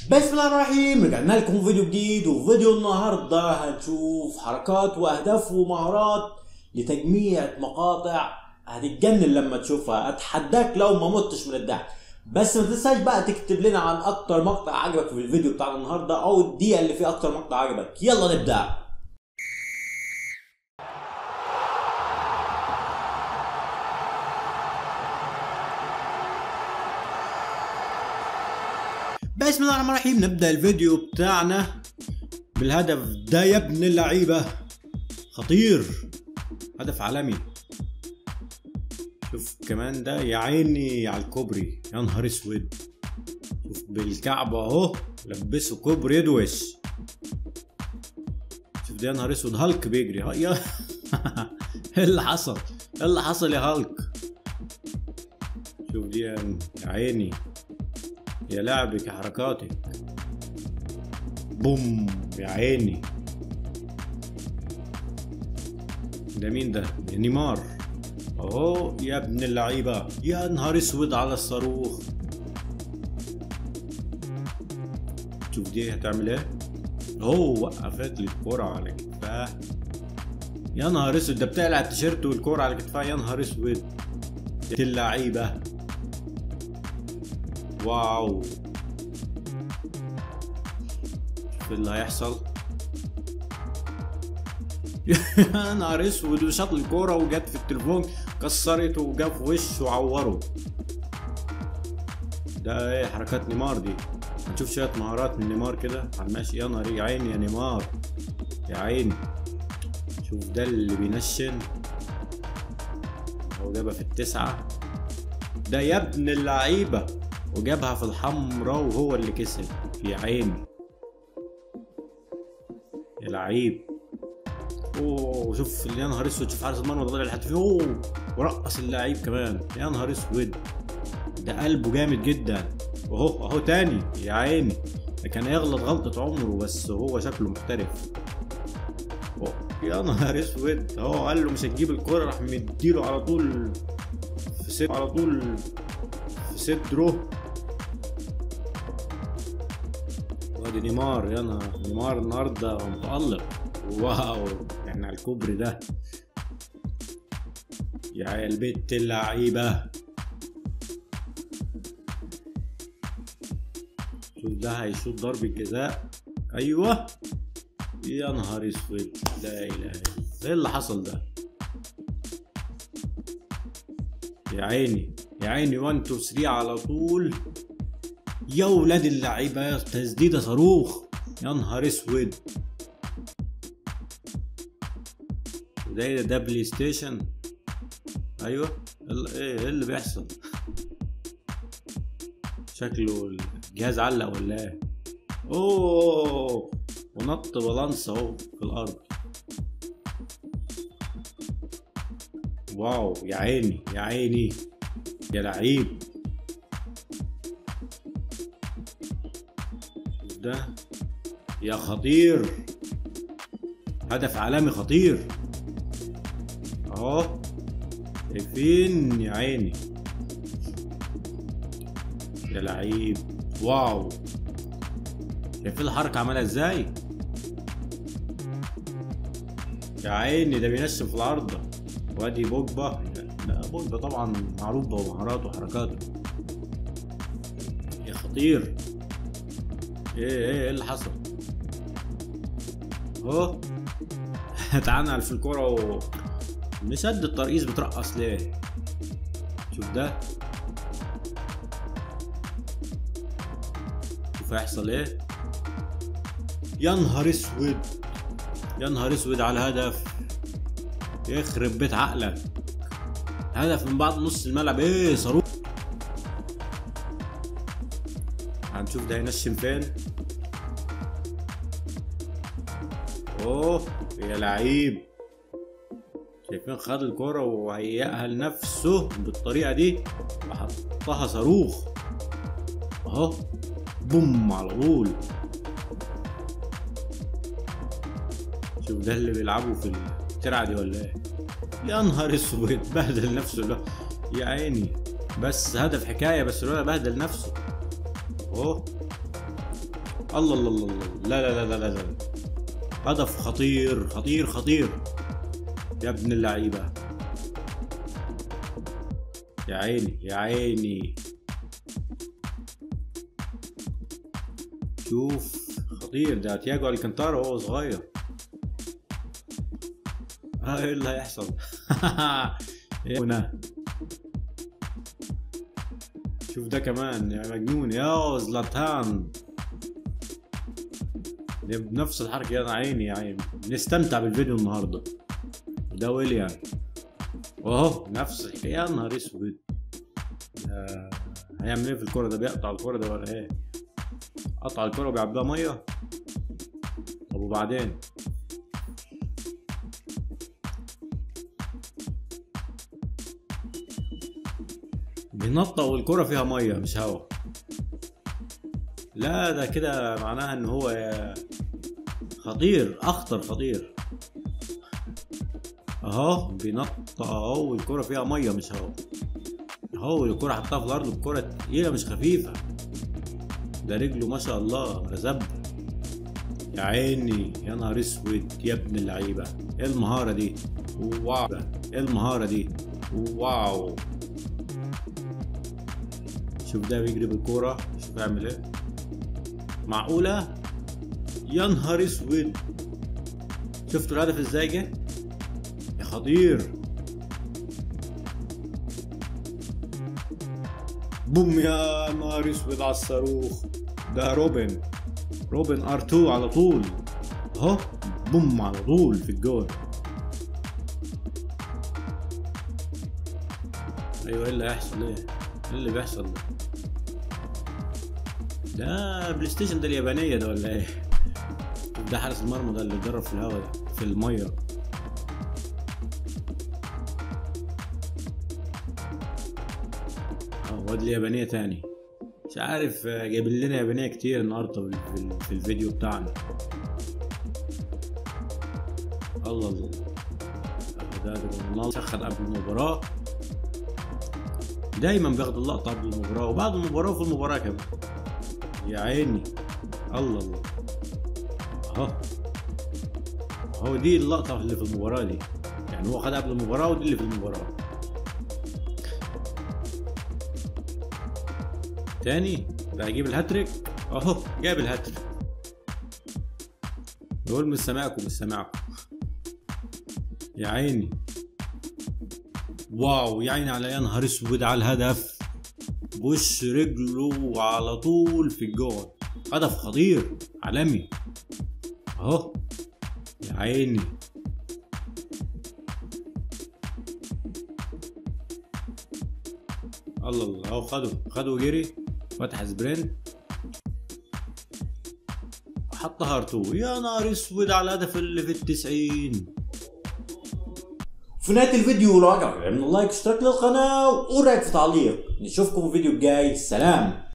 بسم الله الرحمن الرحيم رجعنا لكم فيديو جديد وفيديو النهارده هنشوف حركات واهداف ومهارات لتجميع مقاطع هتتجنن لما تشوفها اتحداك لو ما متش من الضحك بس ما تنساش بقى تكتب لنا عن اكتر مقطع عجبك في الفيديو بتاعنا النهارده او الدقيقه اللي فيه اكتر مقطع عجبك يلا نبدا بسم الله الرحمن الرحيم نبدا الفيديو بتاعنا بالهدف ده يا ابن اللعيبه خطير هدف عالمي شوف كمان ده يا عيني على الكوبري يا نهار اسود شوف بالكعب اهو لبسه كوبري يدوش شوف ده يا نهار اسود هالك بيجري ها يا ايه اللي حصل ايه اللي حصل يا هالك شوف دي يا عيني يا لعبك يا حركاتك بوم يا عيني ده مين ده؟ ده نيمار اهو يا ابن اللعيبة يا نهار اسود على الصاروخ شوف دي هتعمل ايه؟ اهو وقفت لي الكرة على كتفها يا نهار اسود ده بتقلع التيشيرت والكرة على كتفها يا نهار اسود يا اللعيبة واو شوف اللي هيحصل يا نهار اسود وشاط الكورة وجت في التليفون كسرته وجا في وشه وعوره ده ايه حركات نيمار دي هنشوف شوية مهارات من نيمار كده على الماشي يا نهار يا عيني يا نيمار يا عيني شوف ده اللي بينشن هو جابها في التسعة ده يا ابن اللعيبة وجابها في الحمراء وهو اللي كسب يا عيني يا لعيب اوه شوف يا نهار اسود شوف حارس المرمى طلع لحد فيه اوه ورقص اللعيب كمان يا نهار اسود ده قلبه جامد جدا واهو اهو تاني يا عيني ده كان يغلط غلطة عمره بس هو شكله محترف أوه. يا نهار اسود اهو قال له مش هتجيب الكرة راح مديله على طول في ست على طول في صدره وادي نيمار يا نهار نيمار النهارده متألق واو يعني على الكوبري ده يا عيال بيت اللعيبة شوف ده هيشوط ضربة جزاء ايوه يا نهار اسود لا اله الا ايه اللي حصل ده يا عيني يا عيني 1 2 3 على طول يا ولاد اللعيبه تسديده صاروخ يا نهار اسود ده ايه ده بلاي ستيشن ايوه ايه ايه اللي بيحصل شكله الجهاز علق ولا ايه اوه ونط بالانس اهو في الارض واو يا عيني يا عيني يا لعيب ده يا خطير هدف عالمي خطير اهو شايفين يا عيني يا لعيب واو شايفين الحركة عملها ازاي يا عيني ده بينشف في العارضة وادي بوجبا لا بوجبا طبعا معروف بمهاراته وحركاته يا خطير ايه ايه ايه اللي حصل اهو اتعنقل في الكرة و مسد الترقيص بترقص ليه شوف ده شوف هيحصل ايه يا نهار اسود يا نهار اسود على الهدف يخرب بيت عقلك هدف من بعد نص الملعب ايه صاروخ هنشوف ده هينشن فين اوه يا لعيب شايفين خد الكرة وهيئها لنفسه بالطريقة دي وحطها صاروخ اهو بوم على طول شوف ده اللي بيلعبوا في الترعة دي ولا ايه يا نهار اسود بهدل نفسه لا يا عيني بس هدف حكاية بس الولد بهدل نفسه اهو الله الله الله الله. لا لا لا لا لا لا هدف خطير خطير خطير يا ابن اللعيبة يا عيني يا عيني شوف خطير ده تياجو الكانتارا وهو صغير ها ايه اللي هيحصل إيه هنا شوف ده كمان يا مجنون يا زلاتان ده بنفس الحركة يا عيني يا عيني نستمتع بالفيديو النهارده ده ويليام واهو نفس الحكاية يا نهار اسود ده هيعمل ايه في الكورة ده بيقطع الكورة ده ولا ايه؟ قطع الكورة وبيعبيها مية طب وبعدين؟ بينطق والكرة فيها مية مش هوا لا ده كده معناها ان هو خطير اخطر خطير اهو بينطق اهو والكرة فيها مية مش هوا اهو الكرة حطها في الارض الكرة تقيلة مش خفيفة ده رجله ما شاء الله مرزب يا عيني يا نهار اسود يا ابن اللعيبة ايه المهارة دي واو ايه المهارة دي واو شوف ده بيجري بالكورة شوف يعمل ايه معقولة يا نهار اسود شفتوا الهدف ازاي جه يا خطير بوم يا نهار اسود على الصاروخ ده روبن روبن ار 2 على طول اهو بوم على طول في الجول ايوه ايه اللي هيحصل ايه ايه اللي بيحصل ده ده بلاي ستيشن ده اليابانية ده ولا ايه ده حارس المرمى ده اللي اتدرب في الهواء ده في المية اه واد اليابانية تاني مش عارف آه، جايبين لنا يابانية كتير النهاردة في ال- في الفيديو بتاعنا الله الله ده ده رونالدو سخن قبل المباراة دايما بياخد اللقطة قبل المباراة وبعد المباراة وفي المباراة كمان يا عيني الله الله اهو اهو دي اللقطة اللي في المباراة دي يعني هو خدها قبل المباراة ودي اللي في المباراة تاني ده هيجيب الهاتريك اهو جاب الهاتريك يقول مش سامعكم مش سامعكم يا عيني واو يا عيني على يا نهار اسود على الهدف بوش رجله على طول في الجول هدف خطير عالمي اهو يا عيني الله الله اهو خده خده وجري فتح سبرنت حط هارتو يا نهار اسود على الهدف اللي في التسعين في نهاية الفيديو لو عجبك اعمل لايك اشتراك للقناة وقول رأيك في تعليق نشوفكم في الفيديو الجاي سلام